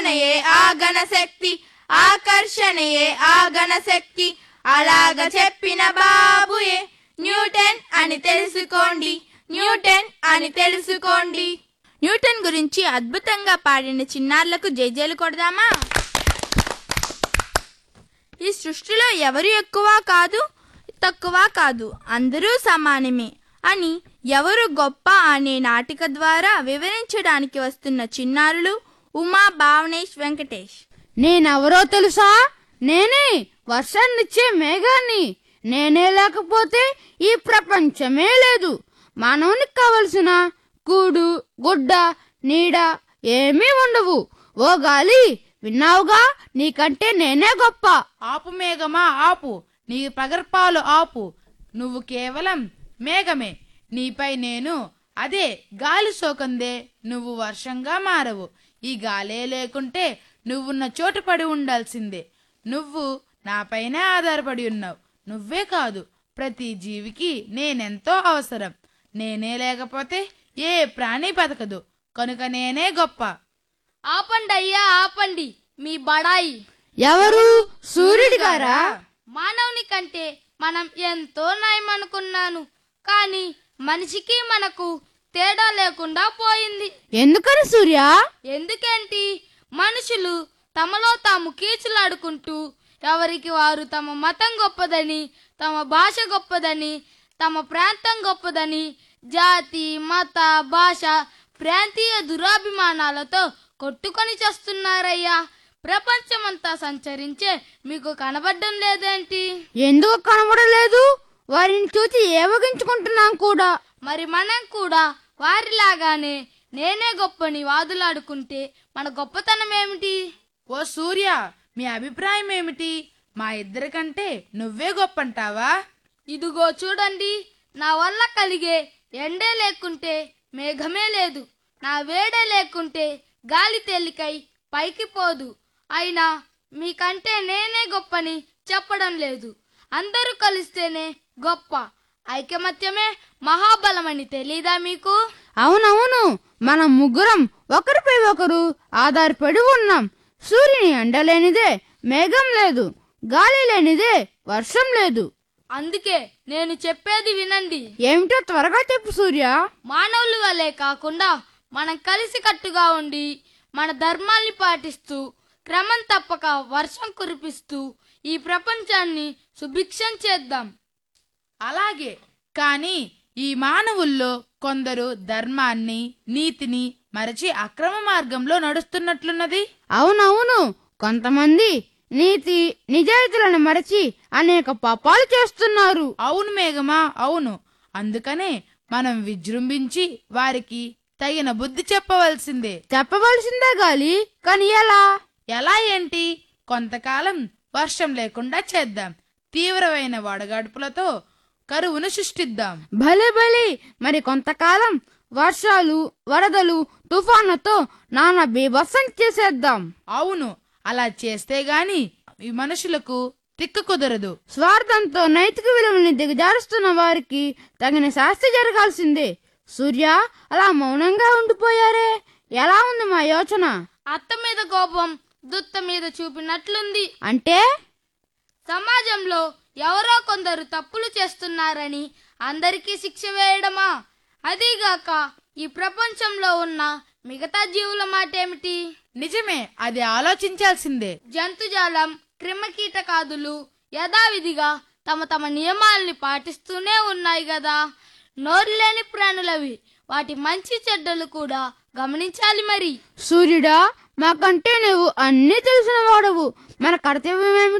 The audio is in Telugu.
ఆలోచనయే ఆగన శక్తి ఆకర్షణయే ఆగన శక్తి అలాగ చెప్పిన బాబుయే న్యూటన్ అని తెలుసుకోండి న్యూటన్ అని తెలుసుకోండి న్యూటన్ గురించి అద్భుతంగా పాడిన చిన్నారులకు జైజేలు కొడదామా ఈ సృష్టిలో ఎవరు ఎక్కువ కాదు తక్కువ కాదు అందరూ సమానమే అని ఎవరు గొప్ప అనే నాటిక ద్వారా వివరించడానికి వస్తున్న చిన్నారులు ఉమా భావనేష్ వెంకటేష్ నేనెవరో తెలుసా నేనే వర్షాన్నిచ్చే మేఘాన్ని నేనే లేకపోతే ఈ ప్రపంచమే లేదు మానవునికి కావలసిన కూడు గుడ్డ నీడ ఏమీ ఉండవు ఓ గాలి విన్నావుగా నీకంటే నేనే గొప్ప ఆపు మేఘమా ఆపు నీ పగర్పాలు ఆపు నువ్వు కేవలం మేఘమే నీపై నేను అదే గాలి సోకందే నువ్వు వర్షంగా మారవు ఈ గాలే లేకుంటే నువ్వున్న చోటు పడి ఉండాల్సిందే నువ్వు నాపైనే ఆధారపడి ఉన్నావు నువ్వే కాదు ప్రతి జీవికి నేనెంతో అవసరం నేనే లేకపోతే ఏ ప్రాణి బతకదు కనుక నేనే గొప్ప ఆపండి అయ్యా ఆపండి మీ బడాయి ఎవరు సూర్యుడి గారా మానవుని కంటే మనం ఎంతో నయమనుకున్నాను కానీ మనిషికి మనకు తేడా లేకుండా పోయింది ఎందుకని సూర్య ఎందుకేంటి మనుషులు తమలో తాము కీచులాడుకుంటూ ఎవరికి వారు తమ మతం గొప్పదని తమ భాష గొప్పదని తమ ప్రాంతం గొప్పదని జాతి మత భాష ప్రాంతీయ దురాభిమానాలతో కొట్టుకొని చేస్తున్నారయ్యా ప్రపంచమంతా సంచరించే మీకు కనబడ్డం లేదేంటి ఎందుకు కనబడలేదు వారిని చూసి ఏవగించుకుంటున్నాం కూడా మరి మనం కూడా వారిలాగానే నేనే గొప్పని వాదులాడుకుంటే మన గొప్పతనం ఏమిటి ఓ సూర్య మీ అభిప్రాయం ఏమిటి మా ఇద్దరికంటే నువ్వే గొప్పంటావా ఇదిగో చూడండి నా వల్ల కలిగే ఎండే లేకుంటే మేఘమే లేదు నా వేడే లేకుంటే గాలి తేలికై పైకి పోదు అయినా మీకంటే నేనే గొప్పని చెప్పడం లేదు అందరూ కలిస్తేనే గొప్ప ఐకమత్యమే మహాబలమని తెలీదా మీకు అవునవును మనం ముగ్గురం ఒకరిపై ఒకరు ఆధారపడి ఉన్నాం సూర్యుని ఎండలేనిదే మేఘం లేదు గాలి లేనిదే వర్షం లేదు అందుకే నేను చెప్పేది వినండి ఏమిటో త్వరగా చెప్పు సూర్య మానవులు వలె కాకుండా మనం కలిసికట్టుగా ఉండి మన ధర్మాల్ని పాటిస్తూ క్రమం తప్పక వర్షం కురిపిస్తూ ఈ ప్రపంచాన్ని సుభిక్షం చేద్దాం అలాగే కానీ ఈ మానవుల్లో కొందరు ధర్మాన్ని నీతిని మరచి అక్రమ మార్గంలో నడుస్తున్నట్లున్నది అవునవును కొంతమంది నీతి నిజాయితీలను మరచి అనేక పాపాలు చేస్తున్నారు అవును మేఘమా అవును అందుకనే మనం విజృంభించి వారికి తగిన బుద్ధి చెప్పవలసిందే చెప్పవలసిందే గాలి కానీ ఎలా ఎలా ఏంటి కొంతకాలం వర్షం లేకుండా చేద్దాం తీవ్రమైన వడగాడ్పులతో కరువును సృష్టిద్దాం భలే భలే మరి కొంతకాలం వర్షాలు వరదలు తుఫాన్లతో నానా బీభత్సం చేసేద్దాం అవును అలా చేస్తే గాని ఈ మనుషులకు తిక్కు కుదరదు స్వార్థంతో నైతిక విలువల్ని దిగజారుస్తున్న వారికి తగిన శాస్తి జరగాల్సిందే సూర్య అలా మౌనంగా ఉండిపోయారే ఎలా ఉంది మా యోచన అత్త మీద కోపం దుత్త మీద చూపినట్లుంది అంటే సమాజంలో ఎవరో కొందరు తప్పులు చేస్తున్నారని అందరికీ శిక్ష వేయడమా అదీగాక ఈ ప్రపంచంలో ఉన్న మిగతా జీవుల మాటేమిటి నిజమే అది ఆలోచించాల్సిందే జంతుజాలం క్రిమకీటకాదులు యథావిధిగా తమ తమ నియమాల్ని పాటిస్తూనే ఉన్నాయి కదా నోరు లేని ప్రాణులవి వాటి మంచి చెడ్డలు కూడా గమనించాలి మరి సూర్యుడా మాకంటే నువ్వు అన్నీ తెలిసిన వాడవు మన కర్తవ్యం ఏమిటి